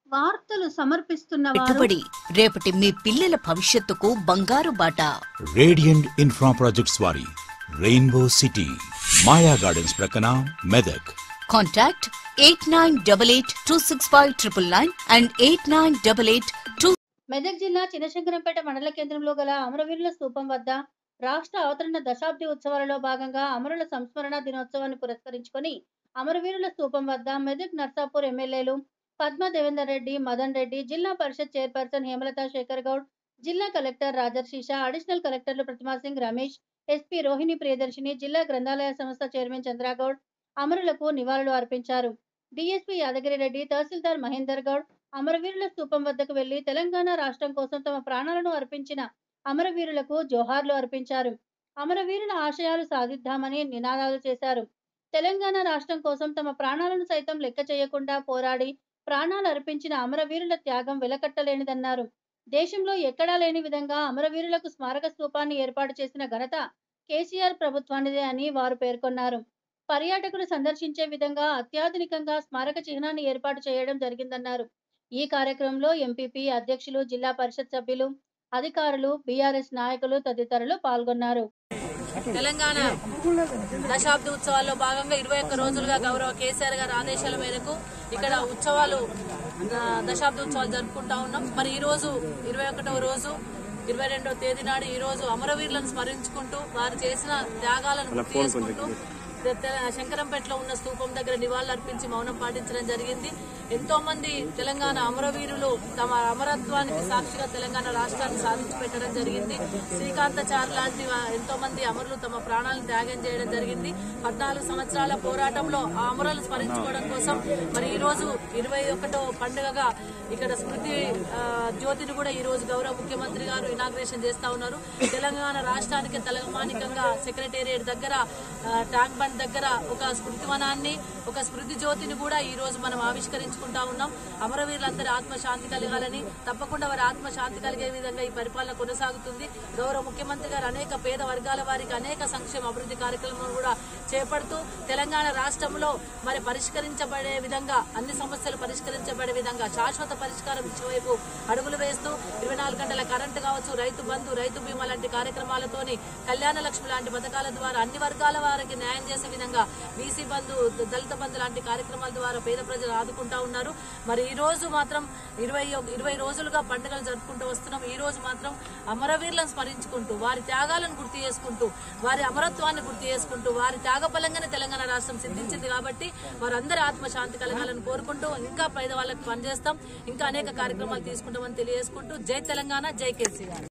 వార్తలు సమర్పిస్తున్న వారు పెట్టుబడి రేపటి మీ పిల్లల భవిష్యత్తుకు బంగారు బాట రేడియంట్ ఇన్ఫ్రా ప్రాజెక్ట్స్ వారి రెయిన్బో సిటీ మాయా గార్డెన్స్ ప్రక్కన Medak contact eight nine double eight two six five triple nine and eight nine double eight two Medak జిల్లా చినశంకరంపేట మండల కేంద్రంలో గల అమరవీరుల స్తూపం వద్ద రాష్ట్ర అవతరణ దశాబ్ది ఉత్సవాలలో భాగంగా అమరుల సంస్మరణ దినోత్సవాన్ని పురస్కరించుకొని అమరవీరుల స్తూపం వద్ద మెదక్ నర్సాపూర్ ఎమ్మెల్యేలు పద్మ దేవేందర్ రెడ్డి మదన్ రెడ్డి జిల్లా పరిషత్ చైర్పర్సన్ హేమలత శేఖర్ గౌడ్ జిల్లా కలెక్టర్ రాజర్షీష అడిషనల్ కలెక్టర్లు ప్రతిమా సింగ్ రమేష్ ఎస్పీ రోహిణి ప్రియదర్శిని జిల్లా గ్రంథాలయ సంస్థ చైర్మన్ చంద్రగౌడ్ అమరులకు నివాళులు అర్పించారు డిఎస్పీ యాదగిరి రెడ్డి తహసీల్దార్ మహేందర్ గౌడ్ అమరవీరుల స్తూపం వద్దకు వెళ్లి తెలంగాణ రాష్ట్రం కోసం తమ ప్రాణాలను అర్పించిన అమరవీరులకు జోహార్లు అర్పించారు అమరవీరుల ఆశయాలు సాధిద్దామని నినాదాలు చేశారు తెలంగాణ రాష్ట్రం కోసం తమ ప్రాణాలను సైతం లెక్క చేయకుండా పోరాడి ప్రాణాలు అర్పించిన అమరవీరుల త్యాగం వెలకట్టలేనిదన్నారు దేశంలో ఎక్కడా లేని విధంగా అమరవీరులకు స్మారక స్తూపాన్ని ఏర్పాటు చేసిన ఘనత కేసీఆర్ ప్రభుత్వానిదే అని వారు పేర్కొన్నారు పర్యాటకులు సందర్శించే విధంగా అత్యాధునికంగా స్మారక చిహ్నాన్ని ఏర్పాటు చేయడం జరిగిందన్నారు ఈ కార్యక్రమంలో ఎంపీపీ అధ్యక్షులు జిల్లా పరిషత్ సభ్యులు అధికారులు బీఆర్ఎస్ నాయకులు తదితరులు పాల్గొన్నారు తెలంగాణ దశాబ్ది ఉత్సవాల్లో భాగంగా ఇరవై ఒక్క రోజులుగా గౌరవ కేసీఆర్ గారి ఆదేశాల మేరకు ఇక్కడ ఉత్సవాలు ఆ, దశాబ్ది ఉత్సవాలు జరుపుకుంటా ఉన్నాం మరి ఈ రోజు ఇరవై ఒకటవ రోజు ఇరవై రెండవ తేదీ నాడు ఈ రోజు అమరవీరులను స్మరించుకుంటూ వారు చేసిన త్యాగాలను గుర్తు చేసుకుంటూ తె- తె- శంకరంపేటలో ఉన్న స్తూపం దగ్గర నివాళులు అర్పించి మౌనం పాటించడం జరిగింది ఎంతో మంది తెలంగాణ అమరవీరులు తమ అమరత్వానికి సాక్షిగా తెలంగాణ రాష్ట్రాన్ని సాధించి పెట్టడం జరిగింది శ్రీకాంతచారి లాంటి వా- ఎంతో మంది అమరులు తమ ప్రాణాలను త్యాగం చేయడం జరిగింది పద్నాలుగు సంవత్సరాల పోరాటంలో ఆ అమరులను స్మరించుకోవడం కోసం మరి ఈ రోజు ఇరవై ఒకటో పండుగగా ఇక్కడ స్మృతి ఆ, జ్యోతిని కూడా ఈ రోజు గౌరవ ముఖ్యమంత్రి గారు ఇనాగ్రేషన్ చేస్తా ఉన్నారు తెలంగాణ రాష్ట్రానికి తలమానికంగా సెక్రటేరియట్ దగ్గర ఆ, ట్యాంక్ బండ్ దగ్గర ఒక స్మృతి వనాన్ని ఒక స్మృతి జ్యోతిని కూడా ఈ రోజు మనం ఆవిష్కరించుకుంటా ఉన్నాం అమరవీరులందరి ఆత్మ శాంతి కలగాలని తప్పకుండా వారి ఆత్మ శాంతి కలిగే విధంగా ఈ పరిపాలన కొనసాగుతుంది గౌరవ ముఖ్యమంత్రి గారు అనేక పేద వర్గాల వారికి అనేక సంక్షేమ అభివృద్ధి కార్యక్రమాలు కూడా చేపడుతూ తెలంగాణ రాష్ట్రంలో మరి పరిష్కరించబడే విధంగా అన్ని సమస్యలు పరిష్కరించబడే విధంగా శాశ్వత పరిష్కారం ఇచ్చే వైపు అడుగులు వేస్తూ ఇరవై నాలుగు గంటల కరెంటు కావచ్చు రైతు బంధు రైతు బీమా లాంటి కార్యక్రమాలతోని కళ్యాణ లక్ష్మి లాంటి పథకాల ద్వారా అన్ని వర్గాల వారికి న్యాయం చేసే విధంగా బీసీ బంధు దళిత బంధు లాంటి కార్యక్రమాల ద్వారా పేద ప్రజలు ఆదుకుంటా ఉన్నారు మరి ఈ రోజు మాత్రం ఇరవై ఇరవై రోజులుగా పండుగలు జరుపుకుంటూ వస్తున్నాం ఈ రోజు మాత్రం అమరవీరులను స్మరించుకుంటూ వారి త్యాగాలను గుర్తు చేసుకుంటూ వారి అమరత్వాన్ని గుర్తు చేసుకుంటూ వారి త్యాగఫలంగానే తెలంగాణ రాష్ట్రం సిద్ధించింది కాబట్టి వారందరి ఆత్మశాంతి కలగాలని కోరుకుంటూ ఇంకా పేద వాళ్ళకి పనిచేస్తాం ఇంకా అనేక కార్యక్రమాలు తీసుకుంటామని తెలియజేసుకుంటూ జై తెలంగాణ జై కేసీఆర్